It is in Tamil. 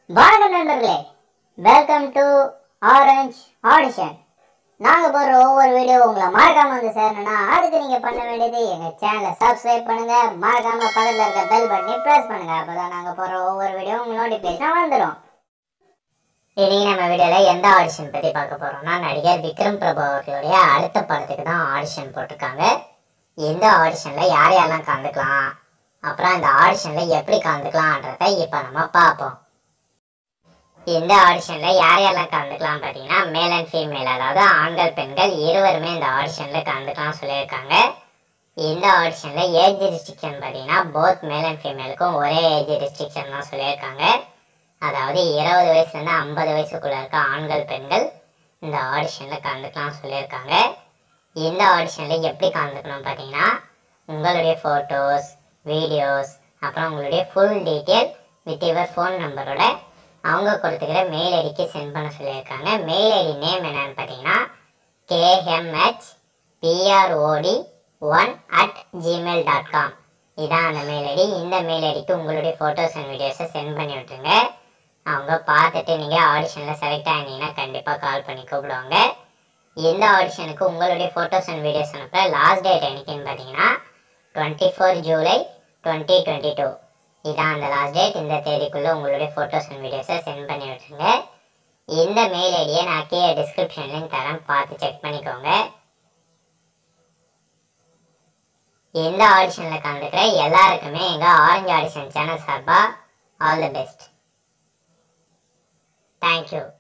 வணக்கம் நண்பர்களே வெல்கம் டு ஆரஞ்ச் ஆடிஷன் நாங்கள் போடுற ஒவ்வொரு வீடியோ உங்களை மறக்காம வந்து சேரணும்னா அதுக்கு நீங்கள் பண்ண வேண்டியது எங்கள் சேனலை சப்ஸ்கிரைப் பண்ணுங்க மறக்காம பக்கத்தில் இருக்க பெல் பட்டனை ப்ரெஸ் பண்ணுங்க அப்பதான் நாங்கள் போடுற ஒவ்வொரு வீடியோ உங்களுக்கு நோட்டிஃபிகேஷன் வந்துடும் இன்னைக்கு நம்ம வீடியோவில் எந்த ஆடிஷன் பற்றி பார்க்க போகிறோம்னா நடிகர் விக்ரம் பிரபு அவர்களுடைய அடுத்த படத்துக்கு தான் ஆடிஷன் போட்டிருக்காங்க எந்த ஆடிஷனில் யார் யாரெல்லாம் கலந்துக்கலாம் அப்புறம் இந்த ஆடிஷனில் எப்படி கலந்துக்கலான்றதை இப்போ நம்ம பார்ப்போம் இந்த ஆடிஷனில் யார் யாரெல்லாம் கலந்துக்கலாம் பார்த்தீங்கன்னா மேல் அண்ட் ஃபீமேல் அதாவது ஆண்கள் பெண்கள் இருவருமே இந்த ஆடிஷனில் கலந்துக்கலாம் சொல்லியிருக்காங்க இந்த ஆடிஷனில் ஏஜ் ரெஸ்ட்ரிக்ஷன் பார்த்தீங்கன்னா போத் மேல் அண்ட் ஃபீமேலுக்கும் ஒரே ஏஜ் ரெஸ்ட்ரிக்ஷன் தான் சொல்லியிருக்காங்க அதாவது இருபது வயசுலேருந்து ஐம்பது வயசுக்குள்ள இருக்க ஆண்கள் பெண்கள் இந்த ஆடிஷனில் கலந்துக்கலாம் சொல்லியிருக்காங்க இந்த ஆடிஷனில் எப்படி கலந்துக்கணும் பார்த்தீங்கன்னா உங்களுடைய ஃபோட்டோஸ் வீடியோஸ் அப்புறம் உங்களுடைய full detail with your phone நம்பரோட அவங்க கொடுத்துக்கிற மெயில் ஐடிக்கு சென்ட் பண்ண சொல்லியிருக்காங்க மெயில் ஐடி நேம் என்னன்னு பார்த்தீங்கன்னா KMH PROD one at Gmail dot com இதான் அந்த மெயில் ஐடி இந்த மெயில் ஐடிக்கு உங்களுடைய ஃபோட்டோஸ் அண்ட் வீடியோஸை சென்ட் பண்ணி விட்டுருங்க அவங்க பார்த்துட்டு நீங்கள் ஆடிஷனில் செலக்ட் ஆகினீங்கன்னா கண்டிப்பாக கால் பண்ணி கூப்பிடுவாங்க இந்த ஆடிஷனுக்கு உங்களுடைய ஃபோட்டோஸ் அண்ட் வீடியோஸ் அனுப்ப லாஸ்ட் டேட் என்னைக்குன்னு பார்த்தீங்கன்னா twenty four July twenty twenty two இதான் அந்த லாஸ்ட் டேட் இந்த தேதிக்குள்ளே உங்களுடைய ஃபோட்டோஸ் அண்ட் வீடியோஸை சென்ட் பண்ணி விட்டுருங்க இந்த மெயில் ஐடியை நான் கீழே டிஸ்கிரிப்ஷன் லிங்க் தரேன் பார்த்து செக் பண்ணிக்கோங்க இந்த ஆடிஷனில் கலந்துக்கிற எல்லாருக்குமே எங்கள் ஆரஞ்சு ஆடிஷன் சேனல் சார்பாக ஆல் தி பெஸ்ட் தேங்க்யூ